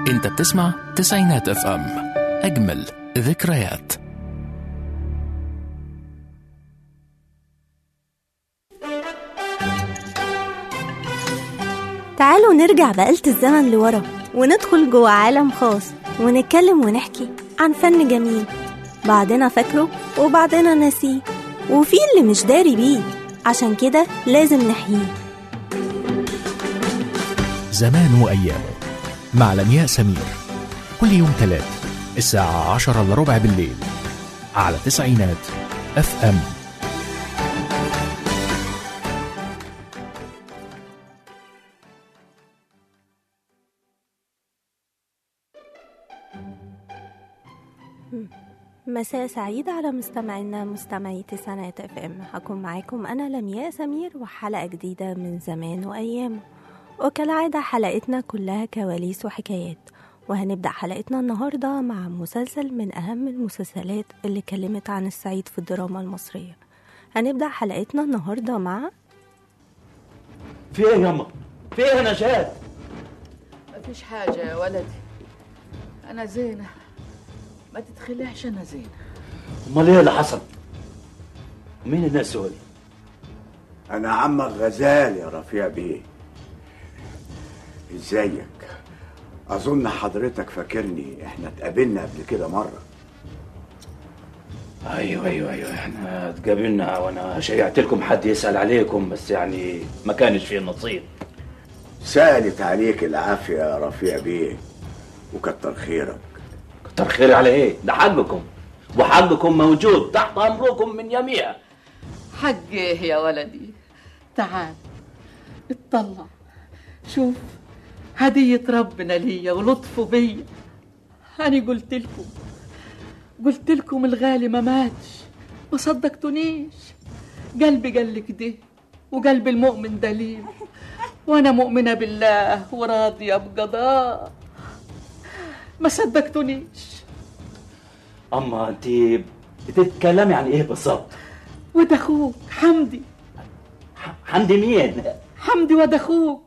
انت بتسمع تسعينات اف ام اجمل ذكريات تعالوا نرجع بآلة الزمن لورا وندخل جوه عالم خاص ونتكلم ونحكي عن فن جميل بعضنا فاكره وبعضنا ناسيه وفي اللي مش داري بيه عشان كده لازم نحييه زمان وأيامه مع لمياء سمير كل يوم تلات الساعة عشرة إلا ربع بالليل على تسعينات اف ام مساء سعيد على مستمعينا مستمعي تسعينات اف ام هكون معاكم انا لمياء سمير وحلقة جديدة من زمان وايامه وكالعادة حلقتنا كلها كواليس وحكايات وهنبدأ حلقتنا النهاردة مع مسلسل من أهم المسلسلات اللي كلمت عن السعيد في الدراما المصرية هنبدأ حلقتنا النهاردة مع في ايه ياما؟ في ايه يا نشاد؟ مفيش حاجة يا ولدي أنا زينة ما تتخلعش أنا زينة امال ايه اللي حصل؟ مين الناس دول؟ أنا عمك غزال يا رفيع بيه ازيك أظن حضرتك فاكرني احنا اتقابلنا قبل كده مرة ايوه ايوه ايوه احنا اتقابلنا وانا شيعت لكم حد يسال عليكم بس يعني ما كانش فيه نصيب سألت عليك العافية يا رفيع بيه وكتر خيرك كتر خير على ايه؟ ده حقكم وحقكم موجود تحت امركم من يميع حق إيه يا ولدي تعال اطلع شوف هدية ربنا ليا ولطفه بيا أنا قلت لكم قلت لكم الغالي ما ماتش ما صدقتونيش قلبي قال لك ده وقلب المؤمن دليل وانا مؤمنه بالله وراضيه بقضاء ما صدقتونيش اما انت بتتكلمي عن ايه بالظبط؟ وده اخوك حمدي ح- حمدي مين؟ حمدي وده اخوك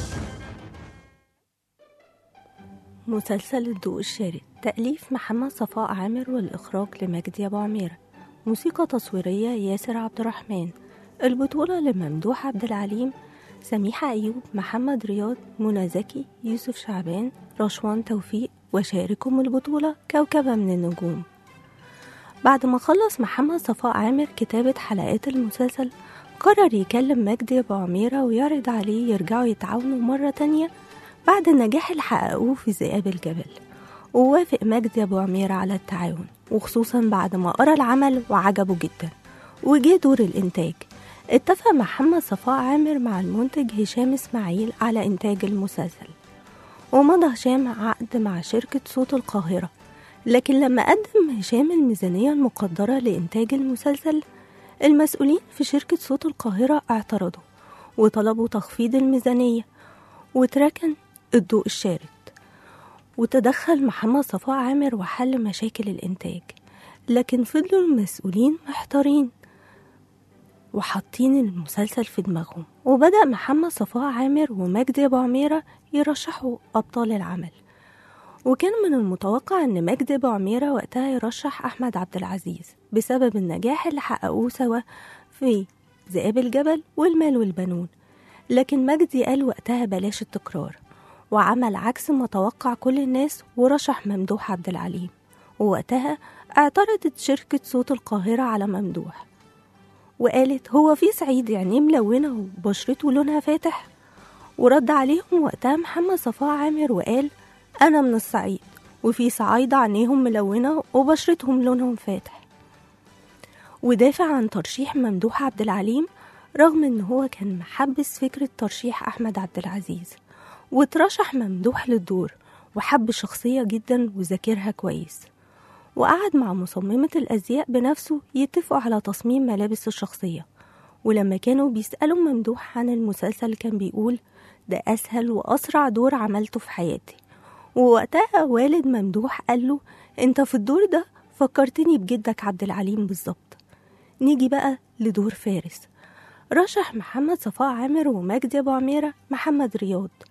مسلسل الضوء الشارد تأليف محمد صفاء عامر والإخراج لمجدي أبو عميرة موسيقى تصويرية ياسر عبد الرحمن البطولة لممدوح عبد العليم سميحة أيوب محمد رياض منى زكي يوسف شعبان رشوان توفيق وشاركهم البطولة كوكبة من النجوم بعد ما خلص محمد صفاء عامر كتابة حلقات المسلسل قرر يكلم مجدي أبو عميرة ويعرض عليه يرجعوا يتعاونوا مرة تانية بعد النجاح اللي حققوه في ذئاب الجبل ووافق مجدي أبو عميرة على التعاون وخصوصا بعد ما قرأ العمل وعجبه جدا وجه دور الإنتاج اتفق محمد صفاء عامر مع المنتج هشام إسماعيل على إنتاج المسلسل ومضى هشام عقد مع شركة صوت القاهرة لكن لما قدم هشام الميزانية المقدرة لإنتاج المسلسل المسؤولين في شركة صوت القاهرة اعترضوا وطلبوا تخفيض الميزانية وتركن الضوء الشارد وتدخل محمد صفاء عامر وحل مشاكل الإنتاج لكن فضلوا المسؤولين محتارين وحاطين المسلسل في دماغهم وبدأ محمد صفاء عامر ومجدي أبو عميرة يرشحوا أبطال العمل وكان من المتوقع أن مجدي أبو عميرة وقتها يرشح أحمد عبد العزيز بسبب النجاح اللي حققوه سوا في ذئاب الجبل والمال والبنون لكن مجدي قال وقتها بلاش التكرار وعمل عكس ما توقع كل الناس ورشح ممدوح عبد العليم ووقتها اعترضت شركة صوت القاهرة على ممدوح وقالت هو في صعيد عينيه ملونة وبشرته لونها فاتح ورد عليهم وقتها محمد صفاء عامر وقال أنا من الصعيد وفي صعايدة عينيهم ملونة وبشرتهم لونهم فاتح ودافع عن ترشيح ممدوح عبد العليم رغم ان هو كان محبس فكرة ترشيح أحمد عبد العزيز وترشح ممدوح للدور وحب الشخصية جدا وذاكرها كويس وقعد مع مصممة الأزياء بنفسه يتفقوا على تصميم ملابس الشخصية ولما كانوا بيسألوا ممدوح عن المسلسل كان بيقول ده أسهل وأسرع دور عملته في حياتي ووقتها والد ممدوح قال له انت في الدور ده فكرتني بجدك عبد العليم بالظبط نيجي بقى لدور فارس رشح محمد صفاء عامر ومجدي أبو عميرة محمد رياض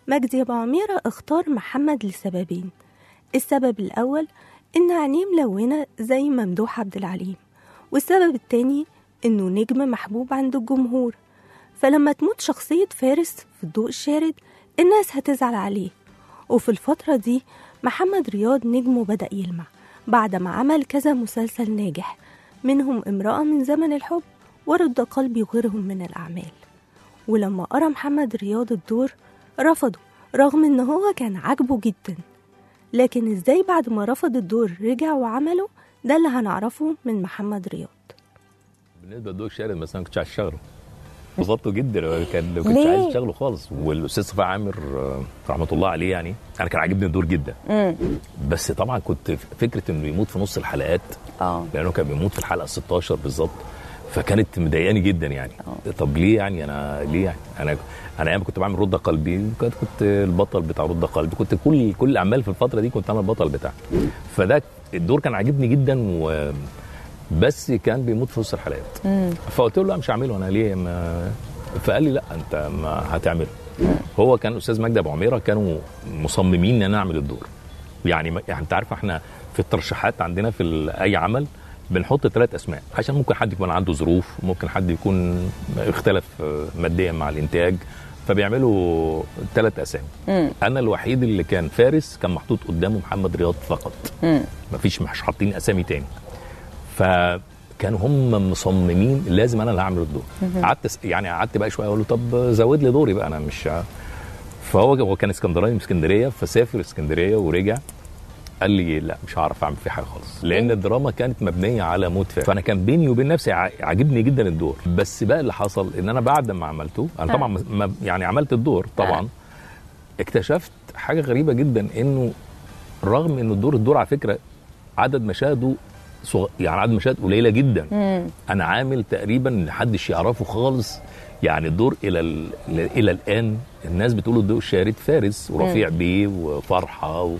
مجدي أبو عميرة اختار محمد لسببين السبب الأول إن عينيه ملونة زي ممدوح عبد العليم والسبب التاني إنه نجم محبوب عند الجمهور فلما تموت شخصية فارس في الضوء الشارد الناس هتزعل عليه وفي الفترة دي محمد رياض نجمه بدأ يلمع بعد ما عمل كذا مسلسل ناجح منهم امرأة من زمن الحب ورد قلبي وغيرهم من الأعمال ولما قرا محمد رياض الدور رفضه رغم ان هو كان عاجبه جدا لكن ازاي بعد ما رفض الدور رجع وعمله ده اللي هنعرفه من محمد رياض بالنسبه للضوء الشارد مثلا ما كنتش عايز اشتغله انبسطته جدا كان ما كنتش ليه؟ عايز اشتغله خالص والاستاذ صفاء عامر آه، رحمه الله عليه يعني انا كان عاجبني الدور جدا بس طبعا كنت فكره انه يموت في نص الحلقات اه لانه كان بيموت في الحلقه 16 بالظبط فكانت مضايقاني جدا يعني طب ليه يعني انا ليه يعني انا انا ايام كنت بعمل رد قلبي كنت كنت البطل بتاع رد قلبي كنت كل كل الاعمال في الفتره دي كنت انا البطل بتاعها فده الدور كان عاجبني جدا و بس كان بيموت في نص الحلقات فقلت له لا مش هعمله انا ليه ما فقال لي لا انت ما هتعمله هو كان استاذ مجدي ابو عميره كانوا مصممين ان انا اعمل الدور يعني ما- يعني انت عارف احنا في الترشيحات عندنا في ال- اي عمل بنحط ثلاث اسماء عشان ممكن حد يكون عنده ظروف ممكن حد يكون اختلف آه، ماديا مع الانتاج فبيعملوا ثلاث اسامي انا الوحيد اللي كان فارس كان محطوط قدامه محمد رياض فقط مفيش مش حاطين اسامي تاني فكانوا هم مصممين لازم انا اللي هعمل الدور قعدت أس- يعني قعدت بقى شويه اقول له طب زود لي دوري بقى انا مش ع- فهو هو كان اسكندراني من اسكندريه فسافر اسكندريه ورجع قال لي لا مش هعرف اعمل فيه حاجه خالص لان الدراما كانت مبنيه على موت فارس فانا كان بيني وبين نفسي ع- عاجبني جدا الدور بس بقى اللي حصل ان انا بعد ما عملته انا طبعا ما يعني عملت الدور طبعا اكتشفت حاجه غريبه جدا انه رغم ان الدور الدور على فكره عدد مشاهده صغ... يعني عدد مشاهد قليله جدا انا عامل تقريبا محدش يعرفه خالص يعني الدور الى ال... الى الان الناس بتقول الدور شارد فارس ورفيع بيه وفرحه و...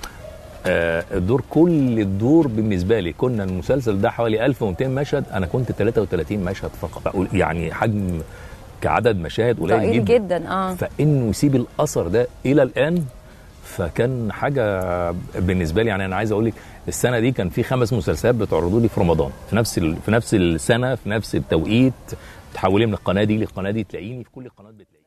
آه الدور كل الدور بالنسبه لي كنا المسلسل ده حوالي 1200 مشهد انا كنت 33 مشهد فقط أقول يعني حجم كعدد مشاهد قليل ضئيل جدا جدا اه فانه يسيب الاثر ده الى الان فكان حاجه بالنسبه لي يعني انا عايز اقول لك السنه دي كان في خمس مسلسلات بتعرضوا لي في رمضان في نفس ال... في نفس السنه في نفس التوقيت تحولي من القناه دي للقناه دي تلاقيني في كل القنوات بتلاقيني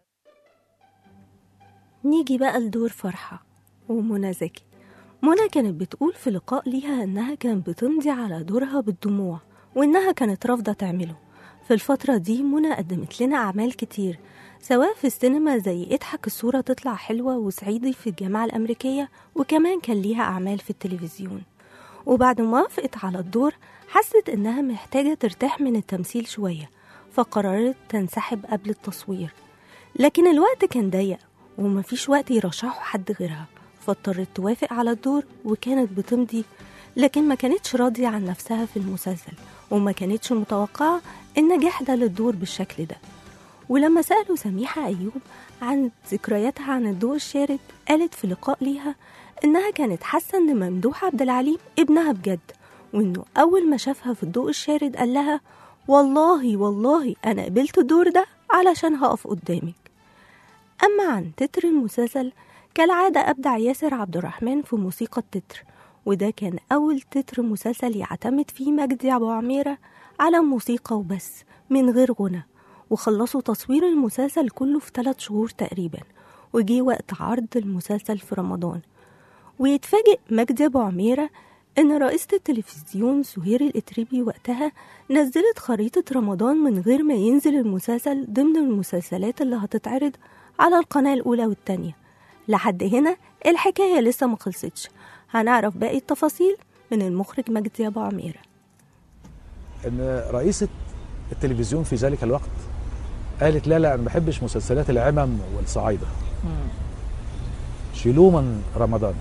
نيجي بقى لدور فرحة ومنى زكي منى كانت بتقول في لقاء ليها إنها كانت بتمضي على دورها بالدموع وإنها كانت رافضة تعمله في الفترة دي منى قدمت لنا أعمال كتير سواء في السينما زي اضحك الصورة تطلع حلوة وصعيدي في الجامعة الأمريكية وكمان كان ليها أعمال في التلفزيون وبعد ما وافقت على الدور حست إنها محتاجة ترتاح من التمثيل شوية فقررت تنسحب قبل التصوير لكن الوقت كان ضيق ومفيش وقت يرشحوا حد غيرها فاضطرت توافق على الدور وكانت بتمضي لكن ما كانتش راضية عن نفسها في المسلسل وما كانتش متوقعة النجاح ده للدور بالشكل ده ولما سألوا سميحة أيوب عن ذكرياتها عن الضوء الشارد قالت في لقاء ليها إنها كانت حاسة إن ممدوح عبد العليم ابنها بجد وإنه أول ما شافها في الضوء الشارد قال لها والله والله أنا قبلت الدور ده علشان هقف قدامك أما عن تتر المسلسل كالعادة أبدع ياسر عبد الرحمن في موسيقى التتر وده كان أول تتر مسلسل يعتمد فيه مجدي أبو عميرة على موسيقى وبس من غير غنى وخلصوا تصوير المسلسل كله في ثلاث شهور تقريبا وجي وقت عرض المسلسل في رمضان ويتفاجئ مجدي أبو عميرة إن رئيسة التلفزيون سهير الإتريبي وقتها نزلت خريطة رمضان من غير ما ينزل المسلسل ضمن المسلسلات اللي هتتعرض على القناة الأولى والتانية لحد هنا الحكاية لسه ما خلصتش هنعرف باقي التفاصيل من المخرج مجدي أبو عميرة ان رئيسه التلفزيون في ذلك الوقت قالت لا لا انا ما بحبش مسلسلات العمم والصعايده شيلوه من رمضان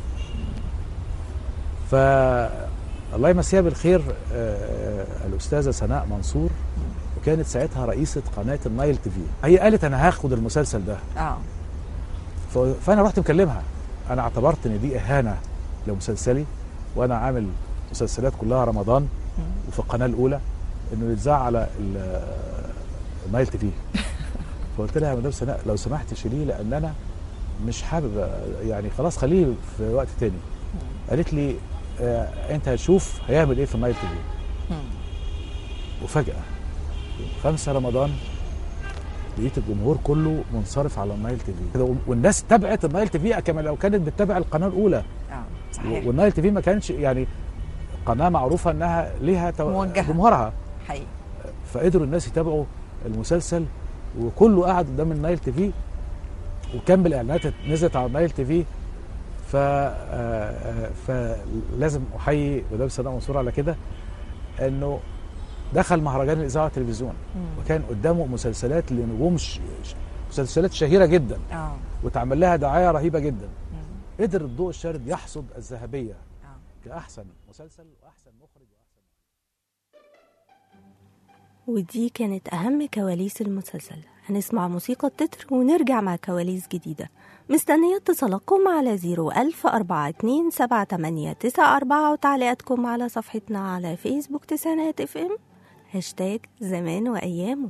ف الله يمسيها بالخير آه، الاستاذه سناء منصور وكانت ساعتها رئيسه قناه النايل تي في هي قالت انا هاخد المسلسل ده اه ف- فانا رحت مكلمها انا اعتبرت ان دي اهانه لمسلسلي وانا عامل مسلسلات كلها رمضان وفي القناه الاولى انه يتذاع على ال- النايل تي في فقلت لها يا مدام سناء لو سمحت شيليه لان انا مش حابب آه، يعني خلاص خليه في وقت تاني قالت لي آه انت هتشوف هيعمل ايه في النايل تي في وفجاه خمسة رمضان لقيت الجمهور كله منصرف على النايل تي في كده والناس تابعت النايل تي في كما لو كانت بتتابع القناه الاولى اه صحيح والنايل تي في ما كانش يعني قناه معروفه انها ليها تو- موجهة. جمهورها حقيقي فقدروا الناس يتابعوا المسلسل وكله قعد قدام النايل تي في وكم الاعلانات نزلت على النايل تي في ف آه، آه، فلازم احيي مدام سناء منصور على كده انه دخل مهرجان الاذاعه والتلفزيون وكان قدامه مسلسلات لنجوم ش... ش- مسلسلات شهيره جدا اه وتعمل لها دعايه رهيبه جدا قدر الضوء الشارد يحصد الذهبيه آه. كاحسن مسلسل واحسن مخرج واحسن ودي كانت أهم كواليس المسلسل هنسمع موسيقى التتر ونرجع مع كواليس جديدة مستنية اتصالاتكم على 01042 وتعليقاتكم على صفحتنا على فيسبوك تسعينات اف ام هاشتاج زمان وأيامه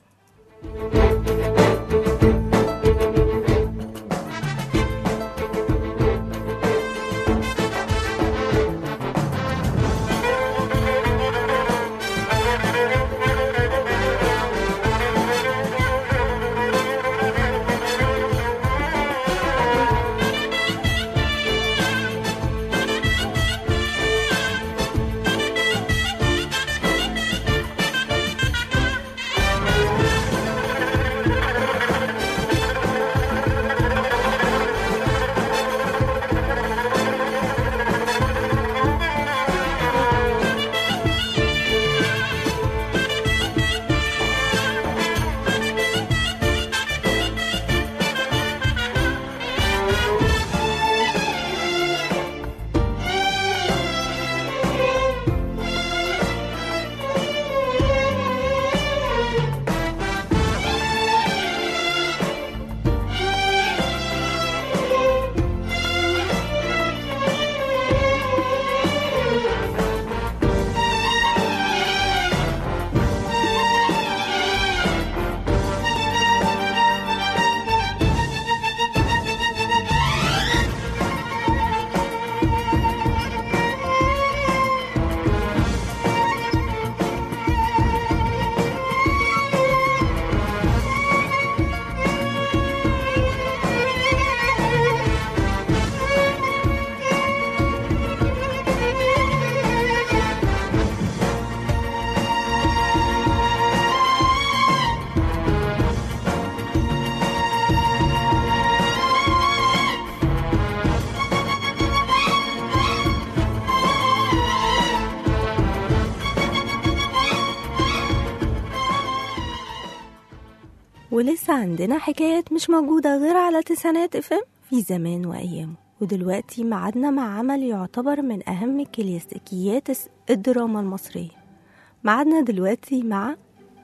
ولسه عندنا حكايات مش موجودة غير على تسعينات اف ام في زمان وأيامه ودلوقتي معادنا مع عمل يعتبر من أهم كلاسيكيات الس- الدراما المصرية معادنا دلوقتي مع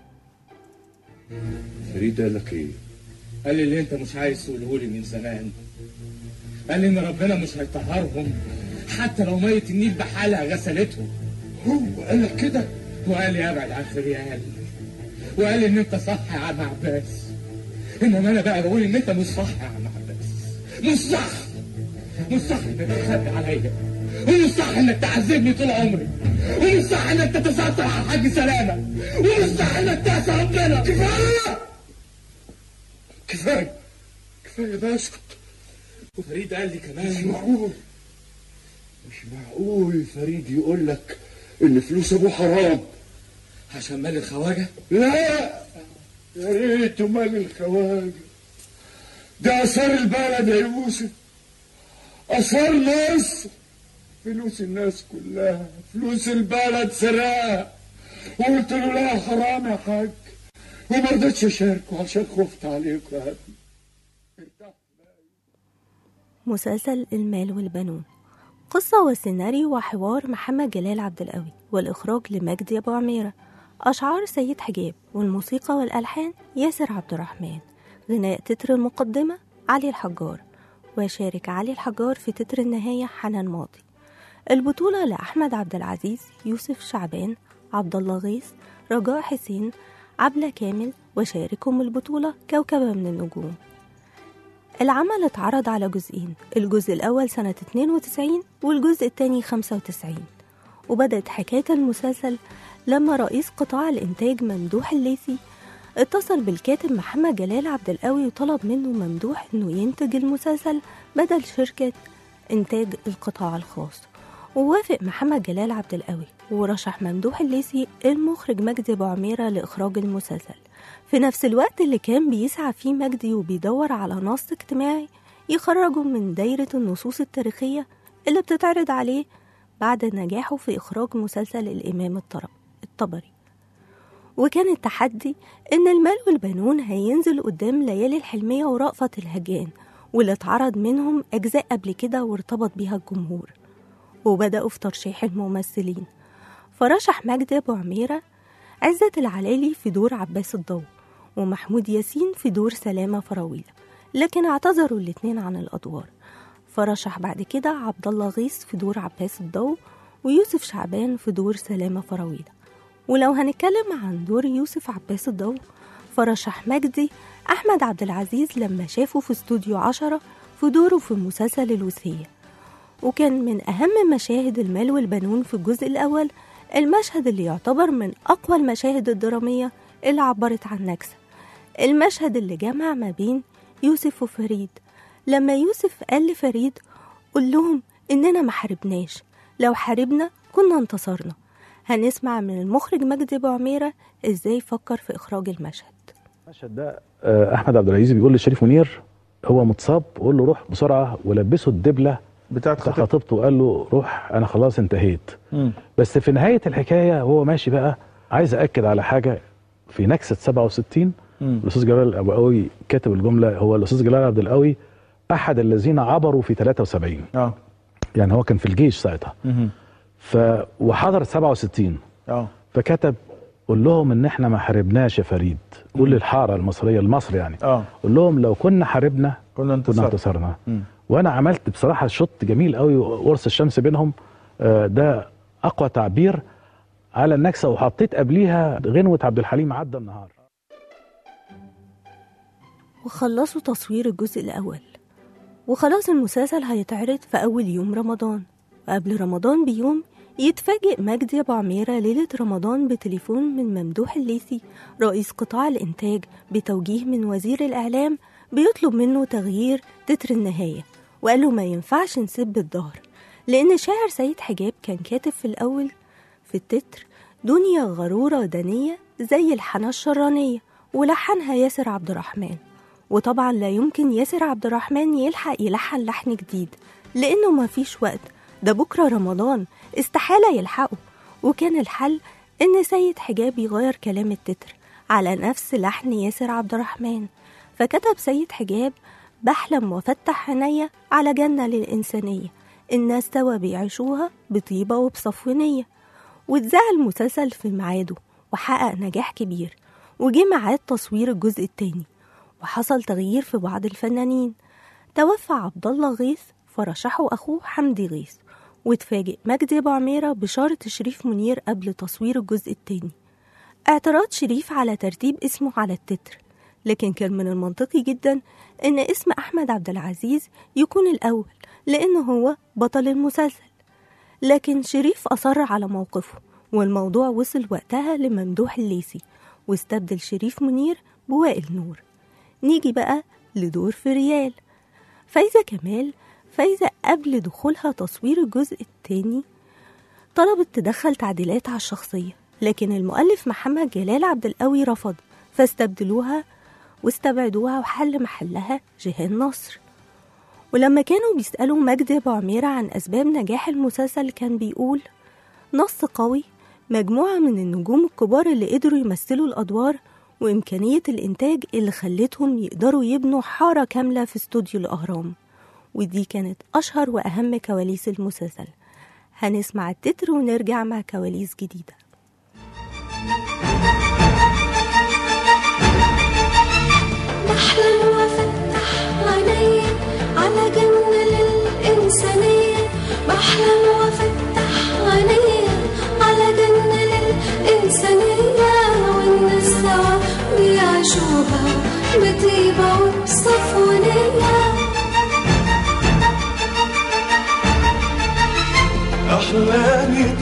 فريد قال لك ايه؟ قال لي اللي انت مش عايز تقوله لي من زمان قال لي ان ربنا مش هيطهرهم حتى لو ميه النيل بحالها غسلتهم هو قال لك كده؟ وقال لي ابعد عن فريال وقال لي ان انت صح يا عم عباس انما انا بقى بقول ان انت مش صح يا عم عباس مش صح مش صح انك تخبي عليا ومش صح انك تعذبني طول عمري ومش صح انك تتستر على الحاج سلامه ومش صح انك تعصي ربنا كفايه كفايه كفايه بقى اسكت وفريد قال لي مش كمان معقول مش معقول فريد يقول لك ان فلوس ابوه حرام عشان مال الخواجه لا يا ريته مال الخواجه ده اثار البلد يا يوسف اثار مصر فلوس الناس كلها فلوس البلد سرقة وقلت له لا حرام يا حاج وما رضيتش اشاركه عشان خفت عليكم يا ابني مسلسل المال والبنون قصة وسيناريو وحوار محمد جلال عبد القوي والإخراج لمجدي أبو عميرة أشعار سيد حجاب والموسيقى والألحان ياسر عبد الرحمن غناء تتر المقدمة علي الحجار وشارك علي الحجار في تتر النهاية حنان ماضي البطولة لأحمد عبد العزيز يوسف شعبان عبد الله غيث رجاء حسين عبلة كامل وشاركهم البطولة كوكبة من النجوم العمل اتعرض على جزئين الجزء الأول سنة 92 والجزء الثاني 95 وبدأت حكاية المسلسل لما رئيس قطاع الإنتاج ممدوح الليثي اتصل بالكاتب محمد جلال عبد القوي وطلب منه ممدوح إنه ينتج المسلسل بدل شركة إنتاج القطاع الخاص ووافق محمد جلال عبد القوي ورشح ممدوح الليثي المخرج مجدي أبو عميرة لإخراج المسلسل في نفس الوقت اللي كان بيسعى فيه مجدي وبيدور على نص اجتماعي يخرجه من دايرة النصوص التاريخية اللي بتتعرض عليه بعد نجاحه في إخراج مسلسل الإمام الطرب الطبري وكان التحدي إن المال والبنون هينزل قدام ليالي الحلمية ورأفت الهجان واللي اتعرض منهم أجزاء قبل كده وارتبط بيها الجمهور وبدأوا في ترشيح الممثلين فرشح مجدي أبو عميرة عزت العلالي في دور عباس الضو ومحمود ياسين في دور سلامة فراويلة لكن اعتذروا الاتنين عن الأدوار فرشح بعد كده عبد الله غيث في دور عباس الضو ويوسف شعبان في دور سلامة فراويلة ولو هنتكلم عن دور يوسف عباس الضو فرشح مجدي أحمد عبد العزيز لما شافه في استوديو عشرة في دوره في مسلسل الوثية وكان من أهم مشاهد المال والبنون في الجزء الأول المشهد اللي يعتبر من أقوى المشاهد الدرامية اللي عبرت عن نكسة المشهد اللي جمع ما بين يوسف وفريد لما يوسف قال لفريد قول لهم إننا ما حاربناش لو حاربنا كنا انتصرنا هنسمع من المخرج مجدي أبو عميرة إزاي فكر في إخراج المشهد المشهد ده آه، احمد عبد العزيز بيقول لشريف منير هو متصاب قول له روح بسرعه ولبسه الدبله بتاعت خطيب خطيبته وقال له روح انا خلاص انتهيت مم. بس في نهايه الحكايه وهو ماشي بقى عايز اكد على حاجه في نكسه 67 مم. الاستاذ جلال ابو قوي كاتب الجمله هو الاستاذ جلال عبد القوي احد الذين عبروا في 73 اه يعني هو كان في الجيش ساعتها مهم. ف وحضر 67 اه فكتب قول لهم ان احنا ما حاربناش يا فريد قول للحاره المصريه لمصر يعني اه قول لهم لو كنا حاربنا كنا كنا انتصرنا انتصرنا مم. وانا عملت بصراحه شوط جميل قوي قرص الشمس بينهم آه، ده اقوى تعبير على النكسه وحطيت قبليها غنوه عبد الحليم عدى النهار وخلصوا تصوير الجزء الأول وخلاص المسلسل هيتعرض في أول يوم رمضان وقبل رمضان بيوم يتفاجئ مجدي أبو عميرة ليلة رمضان بتليفون من ممدوح الليثي رئيس قطاع الإنتاج بتوجيه من وزير الإعلام بيطلب منه تغيير تتر النهاية وقال له ما ينفعش نسيب الظهر لأن شاعر سيد حجاب كان كاتب في الأول في التتر دنيا غرورة دنية زي الحنا الشرانية ولحنها ياسر عبد الرحمن وطبعا لا يمكن ياسر عبد الرحمن يلحق يلحن لحن جديد لأنه ما فيش وقت ده بكرة رمضان استحالة يلحقه وكان الحل إن سيد حجاب يغير كلام التتر على نفس لحن ياسر عبد الرحمن فكتب سيد حجاب بحلم وفتح عينيا على جنة للإنسانية الناس سوا بيعيشوها بطيبة وبصفونية واتذاع المسلسل في ميعاده وحقق نجاح كبير وجه ميعاد تصوير الجزء التاني وحصل تغيير في بعض الفنانين توفى عبد الله غيث فرشحه أخوه حمدي غيث واتفاجئ مجدي أبو عميرة بشارة شريف منير قبل تصوير الجزء التاني اعتراض شريف على ترتيب اسمه على التتر لكن كان من المنطقي جدا إن اسم أحمد عبد العزيز يكون الأول لأنه هو بطل المسلسل لكن شريف أصر على موقفه والموضوع وصل وقتها لممدوح الليثي واستبدل شريف منير بوائل نور نيجي بقى لدور في ريال فايزة كمال فايزة قبل دخولها تصوير الجزء التاني طلبت تدخل تعديلات على الشخصية لكن المؤلف محمد جلال عبد القوي رفض فاستبدلوها واستبعدوها وحل محلها جيهان نصر ولما كانوا بيسألوا مجدي أبو عميرة عن أسباب نجاح المسلسل كان بيقول نص قوي مجموعة من النجوم الكبار اللي قدروا يمثلوا الأدوار وإمكانية الإنتاج اللي خلتهم يقدروا يبنوا حارة كاملة في استوديو الأهرام ودي كانت أشهر وأهم كواليس المسلسل هنسمع التتر ونرجع مع كواليس جديدة بحلم وافتح عيني على جنة للإنسانية بحلم وافتح عيني على جنة للإنسانية والناس سوا بيعيشوها بطيبة وبصفونية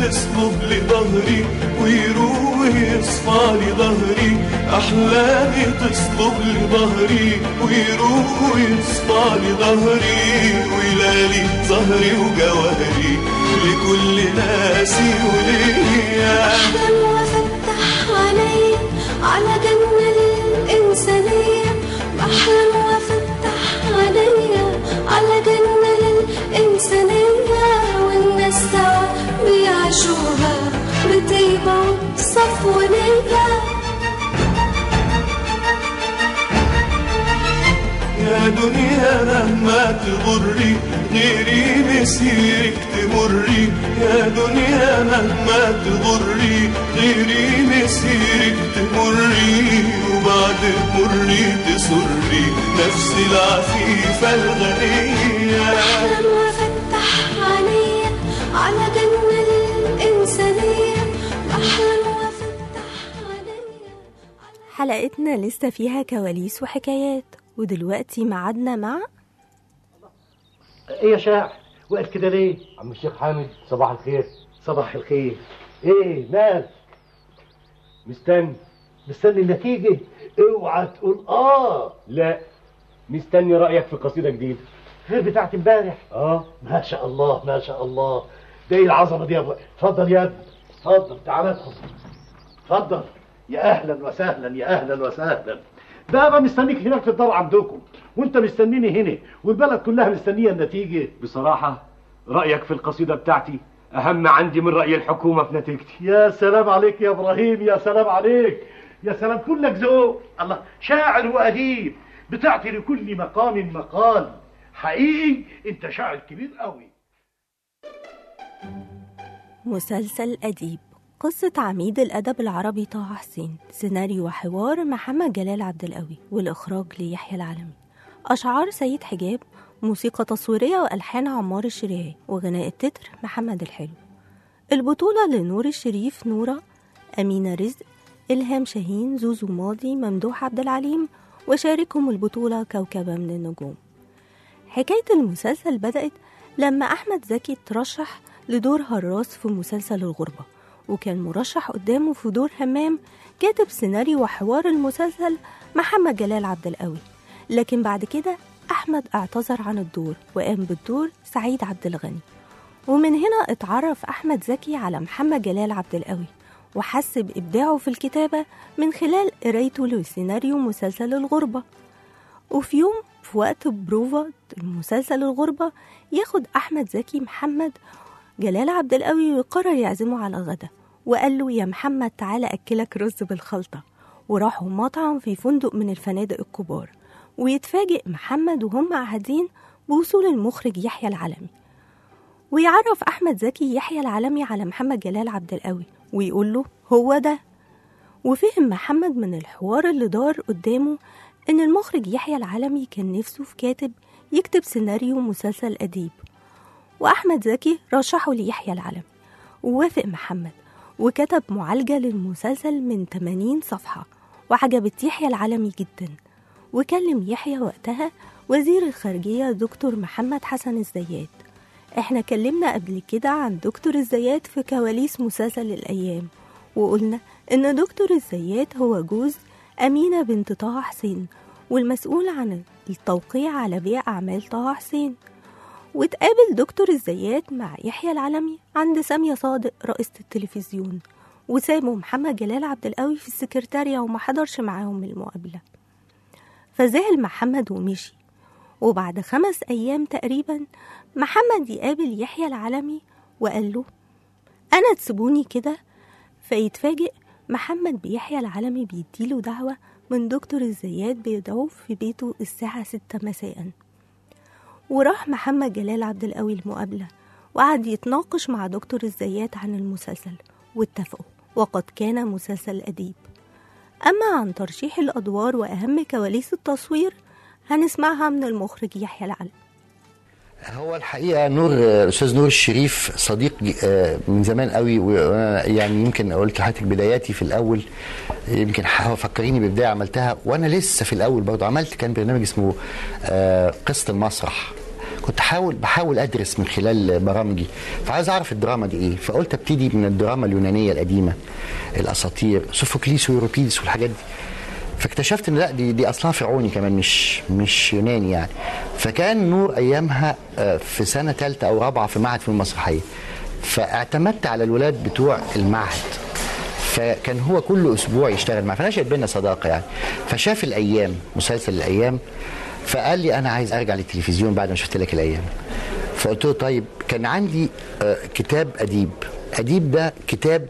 تصلب لي ظهري ويروح يصفى لي ظهري أحلامي تصلب لي ظهري ويروح يصفى لي ظهري ويلالي ظهري وجوهري لكل ناسي وليا أحلم وأفتح عيني على جنة للإنسانية بحلم وأفتح عيني على جنة للإنسانية والناس سوا بيعيشوها بطيبة وصفونية يا دنيا مهما تغري غيري مسيرك تمري يا دنيا مهما تغري غيري مسيرك تمري وبعد مري تسري نفسي العفيفة الغنية أحلم وأفتح عيني على جنة للإنسانية بحلم وأفتح عيني حلقتنا لسه فيها كواليس وحكايات ودلوقتي معادنا مع ايه يا شاعر واقف كده ليه عم الشيخ حامد صباح الخير صباح الخير ايه مال مستني مستني النتيجة اوعى تقول اه لا مستني رأيك في قصيدة جديدة غير بتاعت امبارح اه ما شاء الله ما شاء الله ده ايه العظمة دي يا ابو اتفضل يا ابني اتفضل تعال ادخل اتفضل يا اهلا وسهلا يا اهلا وسهلا ده انا مستنيك هناك في الدار عندكم وانت مستنيني هنا والبلد كلها مستنيه النتيجه بصراحه رايك في القصيده بتاعتي اهم عندي من راي الحكومه في نتيجتي يا سلام عليك يا ابراهيم يا سلام عليك يا سلام كلك ذوق الله شاعر واديب بتعطي لكل مقام مقال حقيقي انت شاعر كبير قوي مسلسل أديب قصة عميد الأدب العربي طه حسين سيناريو وحوار محمد جلال عبد القوي والإخراج ليحيى العلمي أشعار سيد حجاب موسيقى تصويرية وألحان عمار الشريعي وغناء التتر محمد الحلو البطولة لنور الشريف نورة أمينة رزق إلهام شاهين زوزو ماضي ممدوح عبد العليم وشاركهم البطولة كوكبة من النجوم حكاية المسلسل بدأت لما أحمد زكي ترشح لدور هراس في مسلسل الغربة وكان مرشح قدامه في دور همام كاتب سيناريو وحوار المسلسل محمد جلال عبد القوي لكن بعد كده أحمد اعتذر عن الدور وقام بالدور سعيد عبد الغني ومن هنا اتعرف أحمد زكي على محمد جلال عبد القوي وحس بإبداعه في الكتابة من خلال قرايته لسيناريو مسلسل الغربة وفي يوم في وقت بروفا المسلسل الغربة ياخد أحمد زكي محمد جلال عبد القوي وقرر يعزمه على غدا وقال له يا محمد تعالى أكلك رز بالخلطة وراحوا مطعم في فندق من الفنادق الكبار ويتفاجئ محمد وهم قاعدين بوصول المخرج يحيى العلمي ويعرف أحمد زكي يحيى العلمي على محمد جلال عبد القوي ويقول له هو ده وفهم محمد من الحوار اللي دار قدامه إن المخرج يحيى العلمي كان نفسه في كاتب يكتب سيناريو مسلسل أديب وأحمد زكي رشحه ليحيى العلمي ووافق محمد وكتب معالجة للمسلسل من 80 صفحة وعجبت يحيى العلمي جدا وكلم يحيى وقتها وزير الخارجية دكتور محمد حسن الزيات احنا كلمنا قبل كده عن دكتور الزيات في كواليس مسلسل الأيام وقلنا إن دكتور الزيات هو جوز أمينة بنت طه حسين والمسؤول عن التوقيع على بيع أعمال طه حسين واتقابل دكتور الزيات مع يحيى العلمي عند سامية صادق رئيسة التلفزيون وسابوا محمد جلال عبد القوي في السكرتارية وما حضرش معاهم المقابلة فزعل محمد ومشي وبعد خمس أيام تقريبا محمد يقابل يحيى العلمي وقال له أنا تسيبوني كده فيتفاجئ محمد بيحيى العلمي بيديله دعوة من دكتور الزيات بيدعوه في بيته الساعة ستة مساءً وراح محمد جلال عبد القوي المقابلة وقعد يتناقش مع دكتور الزيات عن المسلسل واتفقوا وقد كان مسلسل أديب أما عن ترشيح الأدوار وأهم كواليس التصوير هنسمعها من المخرج يحيى العلم هو الحقيقه نور الاستاذ نور الشريف صديق آه، من زمان قوي وانا يعني يمكن قلت لحضرتك بداياتي في الاول يمكن ح- فكريني ببدايه عملتها وانا لسه في الاول برضه عملت كان برنامج اسمه آه، قصه المسرح كنت حاول بحاول ادرس من خلال برامجي فعايز اعرف الدراما دي ايه فقلت ابتدي من الدراما اليونانيه القديمه الاساطير سوفوكليس ويوروبيدس والحاجات دي فاكتشفت ان لا دي دي اصلها فرعوني كمان مش مش يوناني يعني فكان نور ايامها آه، في سنه ثالثه او رابعه في معهد في المسرحيه فاعتمدت على الولاد بتوع المعهد فكان هو كل اسبوع يشتغل معي فنشأت بينا صداقه يعني فشاف الايام مسلسل الايام فقال لي انا عايز ارجع للتلفزيون بعد ما شفت لك الايام فقلت له طيب كان عندي آه، كتاب اديب اديب ده كتاب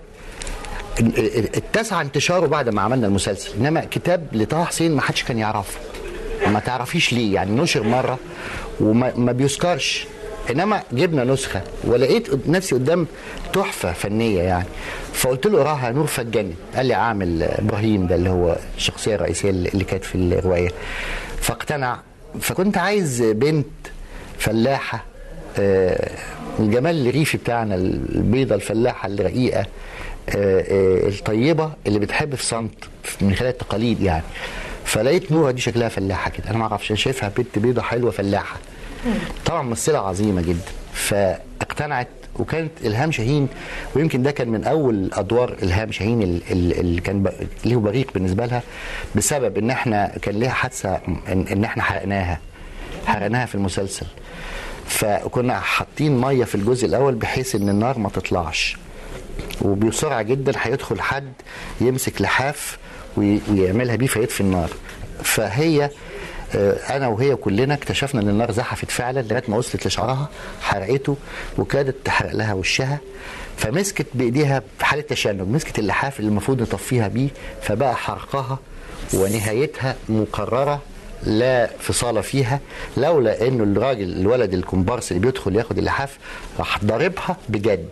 اتسع انتشاره بعد ما عملنا المسلسل انما كتاب لطه حسين ما حدش كان يعرفه ما تعرفيش ليه يعني نشر مره وما ما بيذكرش انما جبنا نسخه ولقيت قد- نفسي قدام تحفه فنيه يعني فقلت له اقراها نور فجني قال لي اعمل ابراهيم ده اللي هو الشخصيه الرئيسيه اللي اللي كانت في الروايه فاقتنع فكنت عايز بنت فلاحه آه، الجمال الريفي بتاعنا البيضه الفلاحه الرقيقه آه، آه، الطيبه اللي بتحب في صمت من خلال التقاليد يعني فلقيت نوره دي شكلها فلاحه كده انا ما اعرفش أنا شايفها بنت بيضه حلوه فلاحه طبعا ممثله عظيمه جدا فاقتنعت وكانت الهام شاهين ويمكن ده كان من اول ادوار الهام شاهين ال- ال- اللي كان ب- ليه بريق بالنسبه لها بسبب ان احنا كان ليها حادثه ان, ان احنا حرقناها حرقناها في المسلسل فكنا حاطين ميه في الجزء الاول بحيث ان النار ما تطلعش وبسرعه جدا هيدخل حد يمسك لحاف وي- ويعملها بيه فيطفي النار فهي آه، انا وهي كلنا اكتشفنا ان النار زحفت فعلا لغايه ما وصلت لشعرها حرقته وكادت تحرق لها وشها فمسكت بايديها في حاله تشنج مسكت اللحاف اللي المفروض نطفيها بيه فبقى حرقها ونهايتها مقرره لا فصال فيها لولا انه الراجل الولد الكومبارس اللي بيدخل ياخد اللحاف راح ضاربها بجد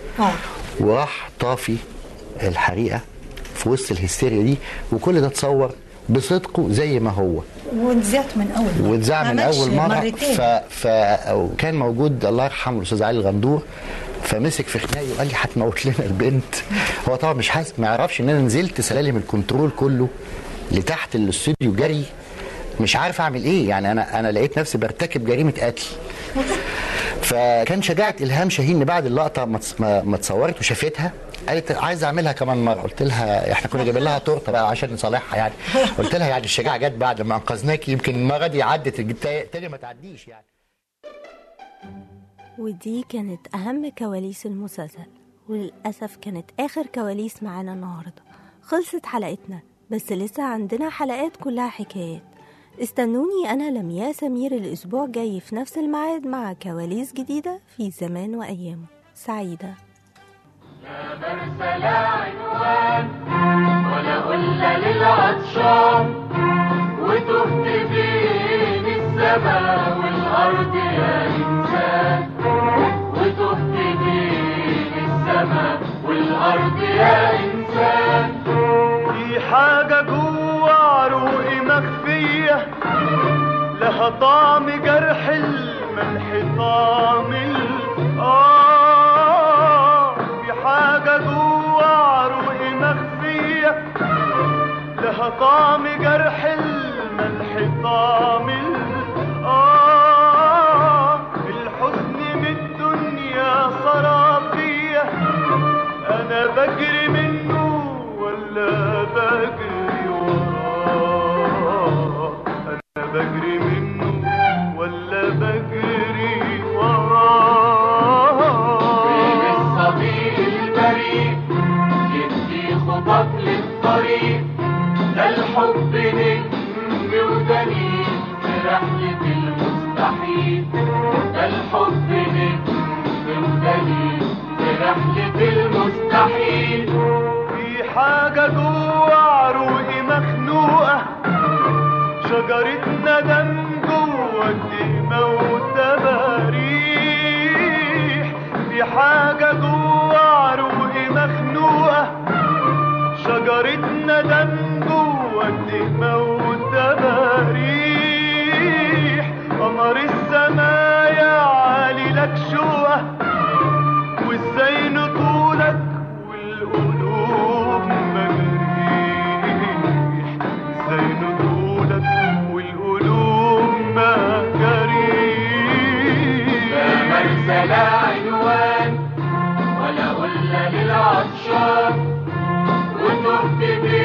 وراح طافي الحريقه في وسط الهستيريا دي وكل ده اتصور بصدقه زي ما هو واتذاعت من اول مرة. واتذاع ما من عملش اول مره مرتين ف... ف... وكان موجود الله يرحمه الاستاذ علي الغندور فمسك في خناقي وقال لي هتموت لنا البنت هو طبعا مش حاسس ما يعرفش ان انا نزلت سلالم الكنترول كله لتحت الاستوديو جري مش عارف اعمل ايه يعني انا انا لقيت نفسي برتكب جريمه قتل فكان شجاعه الهام شاهين إن بعد اللقطه ما تص- ما ما اتصورت وشافتها قالت عايز اعملها كمان مره قلت لها احنا كنا جايبين لها تورته بقى عشان نصالحها يعني قلت لها يعني الشجاعه جت بعد ما انقذناكي يمكن المره دي عدت التا- تاني ما تعديش يعني ودي كانت أهم كواليس المسلسل وللأسف كانت آخر كواليس معانا النهاردة خلصت حلقتنا بس لسه عندنا حلقات كلها حكايات استنوني أنا لمياء سمير الأسبوع جاي في نفس الميعاد مع كواليس جديدة في زمان وأيامه سعيدة مرسى لا عنوان ولا قلة للعطشان وتهت بين السماء والأرض يا إنسان وتهت بين السماء والأرض يا إنسان في حاجة جوا عروقي مخفية لها طعم جرح الملح طعم ال- آه في حاجة جوا عروقي مخفية لها طعم جرح الملح طعم ال- آه الحزن من الدنيا صرافية أنا بجري منه ولا بجري وراه أنا بجري منه ولا بجري وراه فين الصديق البريء يدي خطط للطريق ده الحب نجم ودليل في رحلة المستحيل ده الحب نجم ودليل في رحلة المستحيل في حاجة جوا عروقي مخنوقة شجرة ندم جوا الدمى والتباريح في حاجة جوا عروقي مخنوقة شجرة ندم جوا الدمى والتباريح قمر السمايا عالي لك شوقة وازاي نطولك والقلوب مجريح ازاي نطولك والقلوب مجريح أحلى للعطشان وتهت بين